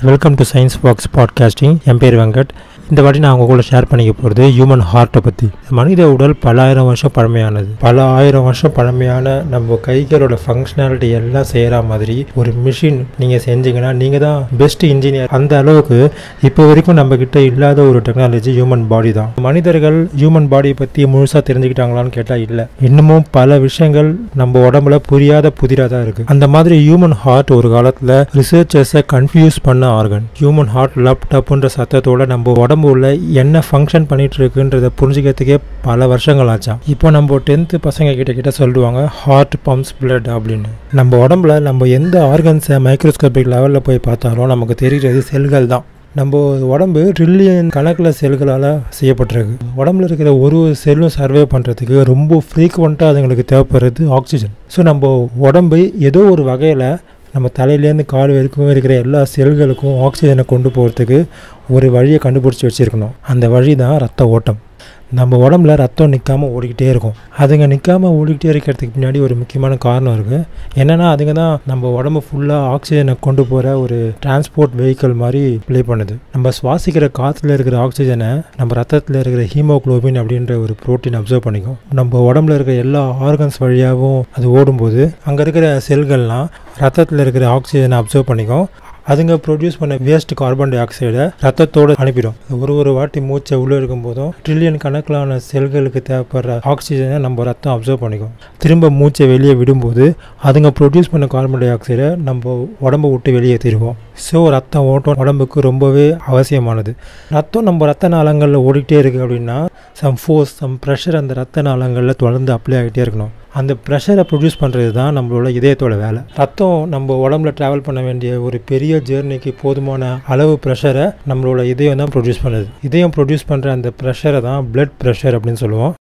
welcome to science box podcasting என் பேர் வெங்கட் இந்த வாட்டி நான் உங்க கூட ஷேர் பண்ணிக்க போகிறது ஹியூமன் ஹார்ட்டை பற்றி மனித உடல் பல ஆயிரம் வருஷம் பழமையானது பல ஆயிரம் வருஷம் பழமையான நம்ம கைகளோட ஃபங்க்ஷனாலிட்டி எல்லாம் செய்கிற மாதிரி ஒரு மிஷின் நீங்கள் செஞ்சீங்கன்னா நீங்கள் தான் பெஸ்ட் இன்ஜினியர் அந்த அளவுக்கு இப்போ வரைக்கும் நம்ம கிட்ட இல்லாத ஒரு டெக்னாலஜி ஹியூமன் பாடி தான் மனிதர்கள் ஹியூமன் பாடியை பற்றி முழுசாக தெரிஞ்சுக்கிட்டாங்களான்னு கேட்டால் இல்லை இன்னமும் பல விஷயங்கள் நம்ம உடம்புல புரியாத புதிராக தான் இருக்குது அந்த மாதிரி ஹியூமன் ஹார்ட் ஒரு காலத்தில் ரிசர்ச்சர்ஸை கன்ஃபியூஸ் பண்ண ஆர்கன் ஹியூமன் ஹார்ட் லேப்டாப்ன்ற சத்தத்தோட நம்ம உடம்பு உள்ள என்ன ஃபங்க்ஷன் பண்ணிட்டு இருக்குன்றத புரிஞ்சுக்கிறதுக்கே பல வருஷங்கள் ஆச்சாம் இப்போ நம்ம டென்த்து பசங்க கிட்ட கிட்ட சொல்லுவாங்க ஹார்ட் பம்ப்ஸ் பிளட் அப்படின்னு நம்ம உடம்புல நம்ம எந்த ஆர்கன்ஸை மைக்ரோஸ்கோபிக் லெவலில் போய் பார்த்தாலும் நமக்கு தெரிகிறது செல்கள் தான் நம்ம உடம்பு ட்ரில்லியன் கணக்கில் செல்களால் செய்யப்பட்டிருக்கு உடம்புல இருக்கிற ஒரு ஒரு செல்லும் சர்வே பண்ணுறதுக்கு ரொம்ப ஃப்ரீக்குவெண்ட்டாக அதுங்களுக்கு தேவைப்படுறது ஆக்சிஜன் ஸோ நம்ம உடம்பு ஏதோ ஒரு வகையில் நம்ம தலையிலேருந்து கால் வரைக்கும் இருக்கிற எல்லா செல்களுக்கும் ஆக்சிஜனை கொண்டு போகிறதுக்கு ஒரு வழியை கண்டுபிடிச்சி வச்சுருக்கணும் அந்த வழி தான் ரத்த ஓட்டம் நம்ம உடம்புல ரத்தம் நிற்காமல் ஓடிக்கிட்டே இருக்கும் அதுங்க நிற்காமல் ஓடிக்கிட்டே இருக்கிறதுக்கு பின்னாடி ஒரு முக்கியமான காரணம் இருக்குது என்னென்னா அதுங்க தான் நம்ம உடம்பு ஃபுல்லாக ஆக்சிஜனை கொண்டு போகிற ஒரு டிரான்ஸ்போர்ட் வெஹிக்கிள் மாதிரி ப்ளே பண்ணுது நம்ம சுவாசிக்கிற காற்றுல இருக்கிற ஆக்சிஜனை நம்ம ரத்தத்தில் இருக்கிற ஹீமோக்ளோபின் அப்படின்ற ஒரு ப்ரோட்டீன் அப்சர்வ் பண்ணிக்கும் நம்ம உடம்புல இருக்கிற எல்லா ஆர்கன்ஸ் வழியாகவும் அது ஓடும்போது அங்கே இருக்கிற செல்கள்லாம் ரத்தத்தில் இருக்கிற ஆக்சிஜனை அப்சர்வ் பண்ணிக்கும் அதுங்க ப்ரொடியூஸ் பண்ண வேஸ்ட் கார்பன் டை ஆக்சைடை ரத்தத்தோடு அனுப்பிடும் ஒரு ஒரு வாட்டி மூச்சை உள்ளே இருக்கும் போதும் ட்ரில்லியன் கணக்கிலான செல்களுக்கு தேவைப்படுற ஆக்சிஜனை நம்ம ரத்தம் அப்சர்வ் பண்ணிக்கும் திரும்ப மூச்சை வெளியே விடும்போது அதுங்க ப்ரொடியூஸ் பண்ண கார்பன் டை ஆக்சைடை நம்ம உடம்பை விட்டு வெளியேற்றிடுவோம் ஸோ ரத்தம் ஓட்டம் உடம்புக்கு ரொம்பவே அவசியமானது ரத்தம் நம்ம ரத்த நாளங்களில் ஓடிக்கிட்டே இருக்குது அப்படின்னா சம் ஃபோர்ஸ் சம் ப்ரெஷர் அந்த ரத்த நாளங்களில் தொடர்ந்து அப்ளை ஆகிட்டே இருக்கணும் அந்த ப்ரெஷரை ப்ரொடியூஸ் பண்ணுறது தான் நம்மளோட இதயத்தோட வேலை ரத்தம் நம்ம உடம்புல ட்ராவல் பண்ண வேண்டிய ஒரு பெரிய ஜேர்னிக்கு போதுமான அளவு ப்ரெஷரை நம்மளோட இதயம் தான் ப்ரொடியூஸ் பண்ணுது இதயம் ப்ரொடியூஸ் பண்ணுற அந்த ப்ரெஷரை தான் பிளட் ப்ரெஷர் அப்படின்னு சொல்லுவோம்